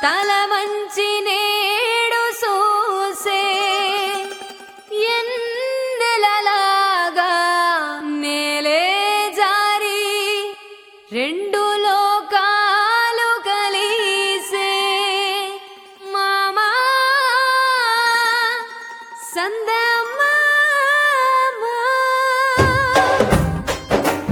తల వంచి నేడు చూసే ఎన్నెలలాగా నేలే జారి రెండు లోకాలు కలిసే మామా సందమామా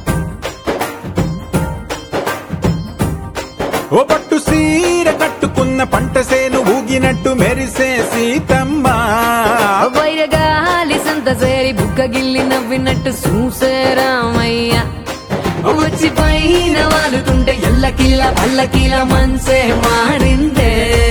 ఓ పట్టు సీర కట్టుకున్న పంట సేను ఊగినట్టు మెరిసే సీతమ్మ వైరగాలి సంత సేరి బుక్క గిల్లి నవ్వినట్టు చూసే రామయ్య వచ్చి పైన వాలుతుంటే ఎల్లకిల్ల పల్లకిల మనసే మారిందే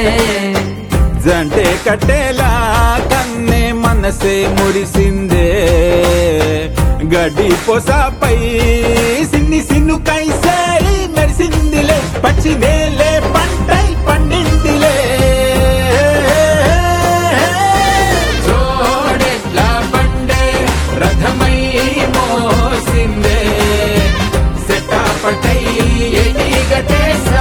జంటే కట్టేలా కన్నే మనసే మురిసిందే గడ్డి పొసపై సిన్ని సిన్ను కైసేరి మెరిసిందిలే పచ్చి నేలే పంటై పండిందిలే జోడెడ్ల బండే రథమై మోసిందే సెటాపటై ఎటిగటే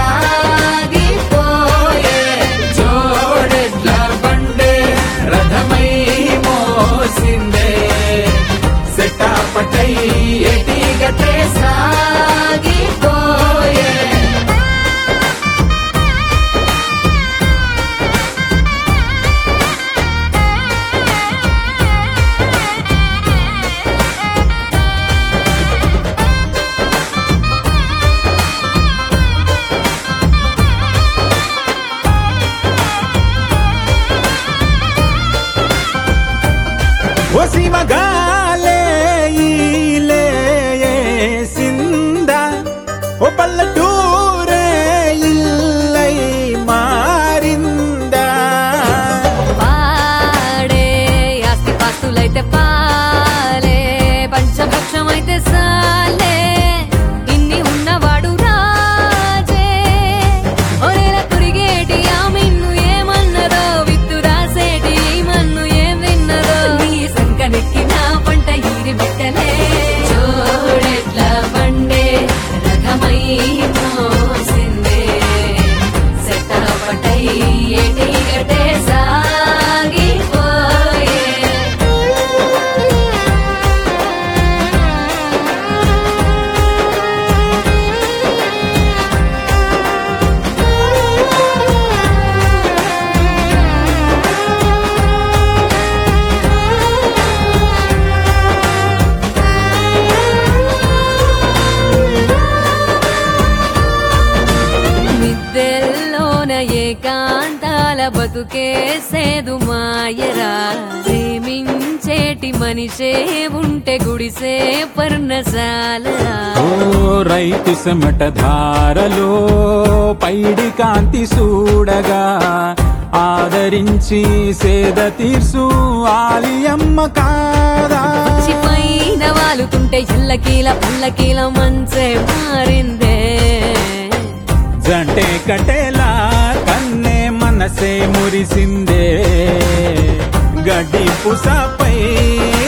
సాగిపోయే జోడెడ్ల బండే రథమై మోసిందే సెటాపటై ఎటిగటే సాగిపోయే ఓ శివగాలే ఈలే సింద ఓ పల్లెటూరే ఇల్లై మారిందా పాడే ఆస్తి పాస్తులైతే పాలే పంచభక్షం అయితే సాలే ఇన్ని ఉన్నవాడు రాజే ఒరేల కురిగేటి ఆ మిన్ను ఏమన్నదో విత్తు రాసేటి ఈ మన్ను ఏం విన్నదో నీ సంకనెక్కిన పంట ఈరి బిట్టలే చూడెట్ల బండే రథమై మోసిందే సెటపటై ఏటి గటే సాగిపోయే మిద్దెల్లోన ఏకాంతాల బతుకేసేదు మాయరా ప్రేమించేటి మనిషే ఉంటే గుడిసే పర్ణశాలరా ఓ రైతు చెమట ధారలో పైడి కాంతి చూడగా ఆదరించి సేద తీర్సు ఆలియమ్మ కాదా పైన వాలుతుంటే ఇళ్ళకీల పల్లకీల మంచే మారిందే జంటే కటేలా కన్నే మనసే మురిసిందే గడ్డి పుసపై